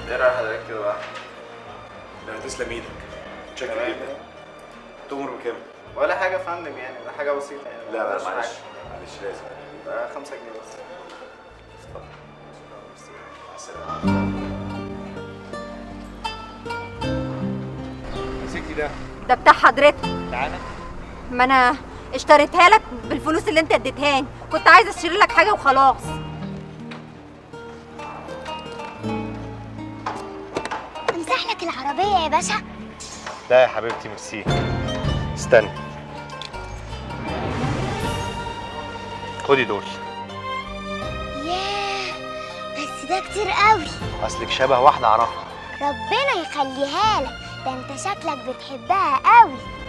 ايه رايك حضرتك كده بقى؟ لا تسلم ايدك شكرا تمام. جدا تؤمر بكام؟ ولا حاجه يا فندم يعني ده حاجه بسيطه يعني لا مش لا معلش حاجة. معلش لازم ده 5 جنيه بس السلام مسكتي ده ده بتاع حضرتك تعالى ما انا اشتريتها لك بالفلوس اللي انت اديتهاني كنت عايزه اشتري لك حاجه وخلاص امسح لك العربية يا باشا لا يا حبيبتي ميرسي استني خدي دول ياه بس ده كتير قوي اصلك شبه واحده اعرفها ربنا يخليها لك ده انت شكلك بتحبها قوي